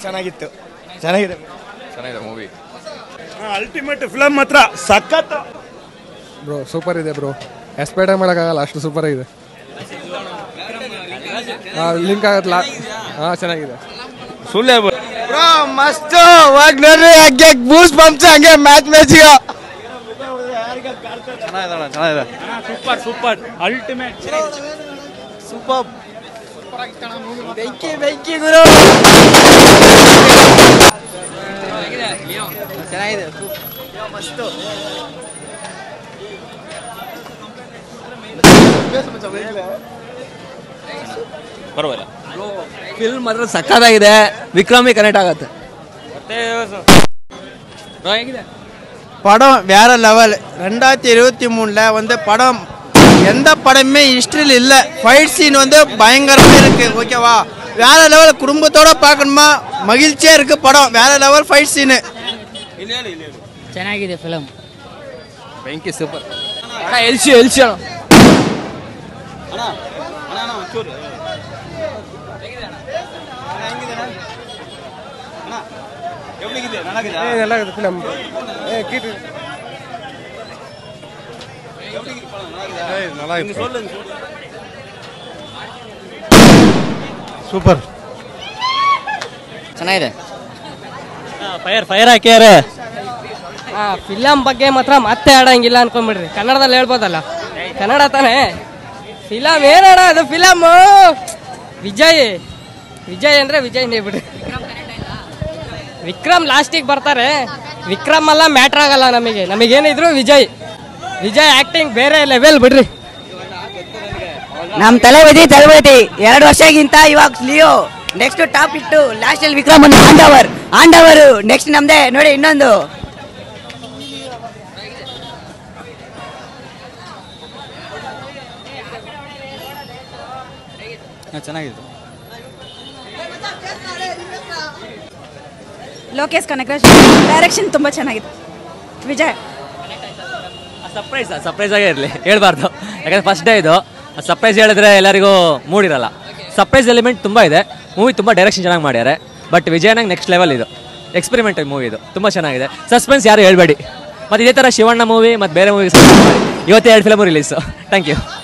ಚೆನ್ನಾಗಿತ್ತು ಚೆನ್ನಾಗಿದೆ ಚೆನ್ನಾಗಿದೆ ಮೂವಿ ಅಲ್ಟಿಮೇಟ್ ಫಿಲಮ್ ಮಾತ್ರ ಸಖತ್ ಬ್ರೋ ಸೂಪರ್ ಇದೆ ಬ್ರೋ ಎಕ್ಸ್ಪೆಕ್ಟ್ ಮಾಡೋಕ್ಕಾಗಲ್ಲ ಅಷ್ಟು ಸೂಪರ್ ಇದೆ ಲಿಂಕ್ ಆಗತ್ತಲ್ಲ ಹಾಂ ಚೆನ್ನಾಗಿದೆ ಸುಳ್ಳೆ ಬ್ರೋ ಮಸ್ತ್ ಹೋಗಿ ನೋಡ್ರಿ ಹಂಗೆ ಬೂಸ್ ಬಂಪ್ಸ್ ಹಂಗೆ ಮ್ಯಾಚ್ ಮ್ಯಾಚಿಗೆ ಸೂಪರ್ ಸೂಪರ್ ಅಲ್ಟಿಮೇಟ್ ಸೂಪರ್ ಬೆಂಕಿ ಬೆಂಕಿ ಗುರು ಚೆನ್ನಾಗಿದೆ ಮಸ್ತು ಪರವಾಗಿಲ್ಲ ಫಿಲ್ಮ್ ಮಾತ್ರ ಸಕ್ಕತ್ತಾಗಿದೆ ವಿಕ್ರಮಿ ಕನೆಕ್ಟ್ ಆಗತ್ತೆ ಹೇಗಿದೆ படம் வேற லெவல் ரெண்டாயிரத்தி இருபத்தி மூணில் வந்து படம் எந்த படமே ஹிஸ்ட்ரியில் இல்லை ஃபைட் சீன் வந்து பயங்கரமாக இருக்கு ஓகேவா வேற லெவல் குடும்பத்தோட பார்க்கணுமா மகிழ்ச்சியாக இருக்கு படம் வேற லெவல் ஃபைட் சீனு ಚೆನ್ನಾಗಿದೆ ಫಿಲಮ್ ಬೆಂಕಿ ಸೂಪರ್ ಅಣ್ಣ ಎಲ್ಸಿ ಎಲ್ಸಿ ಅಣ್ಣ ಎಲ್ಲ ಫಿಲಮ್ ಏ ಕೀಟ್ சூப்பர் ಚೆನ್ನಾಗಿದೆ ಫೈರ್ ಫೈರ್ ಹಾಕ್ಯಾರೆ ಫಿಲಮ್ ಬಗ್ಗೆ ಮಾತ್ರ ಮತ್ತೆ ಆಡಂಗಿಲ್ಲ ಅನ್ಕೊಂಬಿಡ್ರಿ ಕನ್ನಡದಲ್ಲಿ ಹೇಳ್ಬೋದಲ್ಲ ಕನ್ನಡ ತಾನೇ ಫಿಲಮ್ ಏನಣ್ಣ ಅದು ಫಿಲಮ್ ವಿಜಯ್ ವಿಜಯ್ ಅಂದ್ರೆ ವಿಜಯ್ನೇ ಬಿಡ್ರಿ ವಿಕ್ರಮ್ ಲಾಸ್ಟಿಗೆ ಬರ್ತಾರೆ ವಿಕ್ರಮ್ ಎಲ್ಲ ಮ್ಯಾಟ್ರ್ ಆಗಲ್ಲ ನಮಗೆ ನಮಗೇನಿದ್ರು ವಿಜಯ್ ವಿಜಯ್ ಆಕ್ಟಿಂಗ್ ಬೇರೆ ಲೆವೆಲ್ ಬಿಡ್ರಿ ನಮ್ ತಲೆಬದಿ ತಲೆಬದಿ ಎರಡು ವರ್ಷಗಿಂತ ಇವಾಗ ಲಿಯೋ ನೆಕ್ಸ್ಟ್ ಟಾಪ್ ಇಟ್ಟು ಲಾಸ್ಟ್ ಅಲ್ಲಿ ವಿಕ್ರಮ್ ಆಂಡವರ್ ಆಂಡವರು ನೆಕ್ಸ್ಟ್ ನಮ್ದೇ ನೋಡಿ ಇನ್ನೊಂದು ಚೆನ್ನಾಗಿದೆ ಲೋಕೇಶ್ ಕನಕರಾಜ್ ಡೈರೆಕ್ಷನ್ ತುಂಬ ಚೆನ್ನಾಗಿದೆ ವಿಜಯ್ ಸರ್ಪ್ರೈಸ್ ಸರ್ಪ್ರೈಸ್ ಆಗೇ ಇರಲಿ ಹೇಳ್ಬಾರ್ದು ಯಾಕಂದ್ರೆ ಫಸ್ಟ್ ಡೇ ಇದು ಸರ್ಪ್ರೈಸ್ ಹೇಳಿದ್ರೆ ಎಲ್ಲರಿಗೂ ಮೂಡಿರಲ್ಲ ಸರ್ಪ್ರೈಸ್ ಎಲಿಮೆಂಟ್ ತುಂಬ ಇದೆ ಮೂವಿ ತುಂಬ ಡೈರೆಕ್ಷನ್ ಚೆನ್ನಾಗಿ ಮಾಡ್ಯಾರೆ ಬಟ್ ವಿಜಯನಾಗ್ ನೆಕ್ಸ್ಟ್ ಲೆವೆಲ್ ಇದು ಎಕ್ಸ್ಪೆರಿಮೆಂಟ್ ಮೂವಿ ಇದು ತುಂಬ ಚೆನ್ನಾಗಿದೆ ಸಸ್ಪೆನ್ಸ್ ಯಾರು ಹೇಳ್ಬೇಡಿ ಮತ್ತು ಇದೇ ಥರ ಶಿವಣ್ಣ ಮೂವಿ ಮತ್ತು ಬೇರೆ ಮೂವಿ ಇವತ್ತೇ ಎರಡು ಫಿಲಮು ರಿಲೀಸು ಥ್ಯಾಂಕ್ ಯು